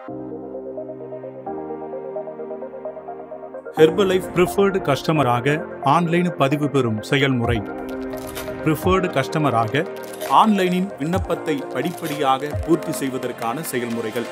Herbalife preferred கஸ்டமராக online பதிவு பெறும் செயல்முறை ப்ரிஃபர்டு கஸ்டமராக ஆன்லைனின் விண்ணப்பத்தை படிப்படியாக பூர்த்தி செய்வதற்கான செயல்முறைகள்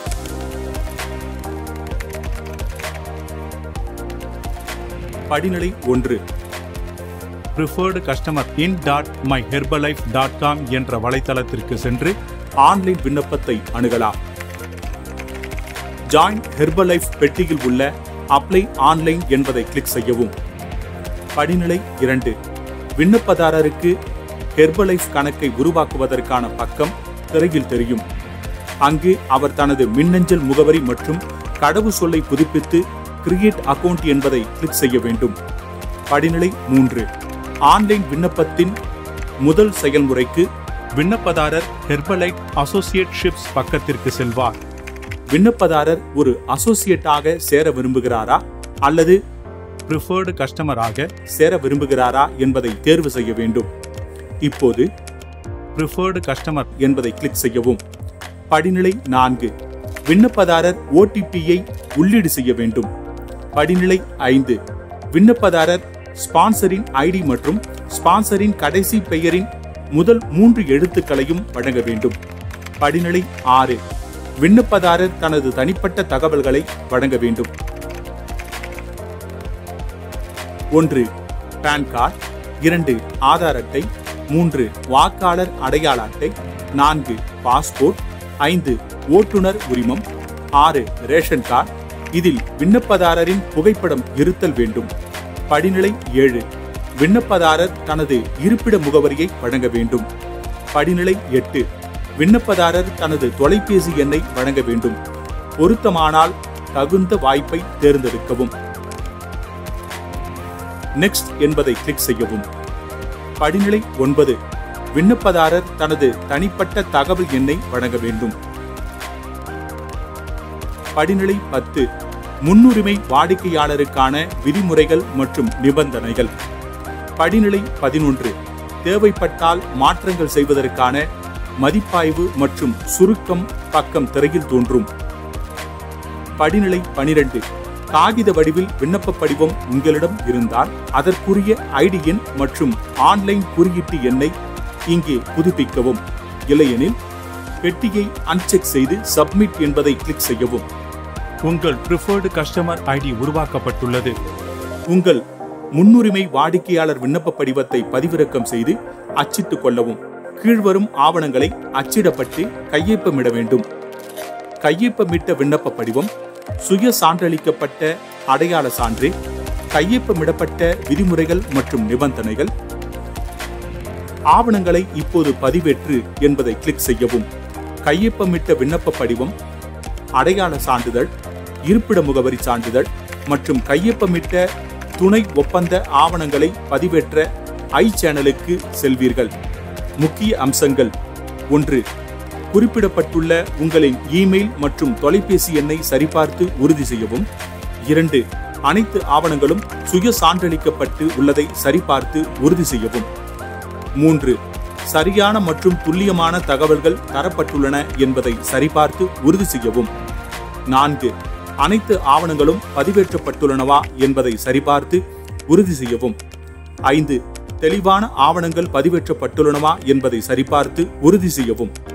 படிநிலை ஒன்று preferred customer in dot my Herbalife dot com என்ற வலைத்தளத்திற்கு சென்று ஆன்லைன் விண்ணப்பத்தை அணுகலாம் ஜாயின் ஹெர்பலைஃப் பெட்டியில் உள்ள அப்ளை ஆன்லைன் என்பதை கிளிக் செய்யவும் படிநிலை இரண்டு விண்ணப்பதாரருக்கு ஹெர்பலைஃப் கணக்கை உருவாக்குவதற்கான பக்கம் திரையில் தெரியும் அங்கு அவர் தனது மின்னஞ்சல் முகவரி மற்றும் கடவு சொல்லை புதுப்பித்து கிரியேட் அக்கவுண்ட் என்பதை கிளிக் செய்ய வேண்டும் படிநிலை மூன்று ஆன்லைன் விண்ணப்பத்தின் முதல் செயல்முறைக்கு விண்ணப்பதாரர் ஹெர்பலைட் அசோசியேட்ஷிப்ஸ் பக்கத்திற்கு செல்வார் விண்ணப்பதாரர் ஒரு அசோசியேட்டாக சேர விரும்புகிறாரா அல்லது ப்ரிஃபர்டு கஸ்டமராக சேர விரும்புகிறாரா என்பதை தேர்வு செய்ய வேண்டும் இப்போது ப்ரிஃபர்டு கஸ்டமர் என்பதை கிளிக் செய்யவும் படிநிலை நான்கு விண்ணப்பதாரர் ஓடிபியை உள்ளீடு செய்ய வேண்டும் படிநிலை ஐந்து விண்ணப்பதாரர் ஸ்பான்சரின் ஐடி மற்றும் ஸ்பான்சரின் கடைசி பெயரின் முதல் மூன்று எழுத்துக்களையும் வழங்க வேண்டும் படிநிலை ஆறு விண்ணப்பதாரர் தனது தனிப்பட்ட தகவல்களை வழங்க வேண்டும் ஒன்று பான் கார்டு இரண்டு ஆதார் அட்டை மூன்று வாக்காளர் அடையாள அட்டை நான்கு பாஸ்போர்ட் ஐந்து ஓட்டுநர் உரிமம் ஆறு ரேஷன் கார்டு இதில் விண்ணப்பதாரரின் புகைப்படம் இருத்தல் வேண்டும் படிநிலை ஏழு விண்ணப்பதாரர் தனது இருப்பிட முகவரியை வழங்க வேண்டும் படிநிலை எட்டு விண்ணப்பதாரர் தனது தொலைபேசி எண்ணை வழங்க வேண்டும் பொருத்தமானால் தகுந்த வாய்ப்பை தேர்ந்தெடுக்கவும் நெக்ஸ்ட் என்பதை கிளிக் செய்யவும் படிநிலை ஒன்பது விண்ணப்பதாரர் தனது தனிப்பட்ட தகவல் எண்ணை வழங்க வேண்டும் படிநிலை பத்து முன்னுரிமை வாடிக்கையாளருக்கான விதிமுறைகள் மற்றும் நிபந்தனைகள் படிநிலை பதினொன்று தேவைப்பட்டால் மாற்றங்கள் செய்வதற்கான மதிப்பாய்வு மற்றும் சுருக்கம் பக்கம் திரையில் தோன்றும் படிநிலை பனிரெண்டு காகித வடிவில் விண்ணப்ப படிவம் உங்களிடம் இருந்தால் அதற்குரிய ஐடி எண் மற்றும் ஆன்லைன் குறியீட்டு எண்ணை இங்கே புதுப்பிக்கவும் இல்லையெனில் பெட்டியை அன்செக் செய்து சப்மிட் என்பதை கிளிக் செய்யவும் உங்கள் ப்ரிஃபர்டு கஸ்டமர் ஐடி உருவாக்கப்பட்டுள்ளது உங்கள் முன்னுரிமை வாடிக்கையாளர் விண்ணப்ப படிவத்தை பதிவிறக்கம் செய்து அச்சிட்டுக் கொள்ளவும் கீழ்வரும் ஆவணங்களை அச்சிடப்பட்டு கையொப்பமிட வேண்டும் கையொப்பமிட்ட விண்ணப்ப படிவம் சுய சான்றளிக்கப்பட்ட அடையாள சான்று கையொப்பமிடப்பட்ட விதிமுறைகள் மற்றும் நிபந்தனைகள் ஆவணங்களை இப்போது பதிவேற்று என்பதை கிளிக் செய்யவும் கையொப்பமிட்ட விண்ணப்ப படிவம் அடையாள சான்றிதழ் இருப்பிட முகவரி சான்றிதழ் மற்றும் கையொப்பமிட்ட துணை ஒப்பந்த ஆவணங்களை பதிவேற்ற ஐ சேனலுக்கு செல்வீர்கள் முக்கிய அம்சங்கள் ஒன்று குறிப்பிடப்பட்டுள்ள உங்களின் இமெயில் மற்றும் தொலைபேசி எண்ணை சரிபார்த்து உறுதி செய்யவும் இரண்டு அனைத்து ஆவணங்களும் சுய சான்றளிக்கப்பட்டு உள்ளதை சரிபார்த்து உறுதி செய்யவும் மூன்று சரியான மற்றும் துல்லியமான தகவல்கள் தரப்பட்டுள்ளன என்பதை சரிபார்த்து உறுதி செய்யவும் நான்கு அனைத்து ஆவணங்களும் பதிவேற்றப்பட்டுள்ளனவா என்பதை சரிபார்த்து உறுதி செய்யவும் ஐந்து தெளிவான ஆவணங்கள் பதிவேற்றப்பட்டுள்ளனவா என்பதை சரிபார்த்து உறுதி செய்யவும்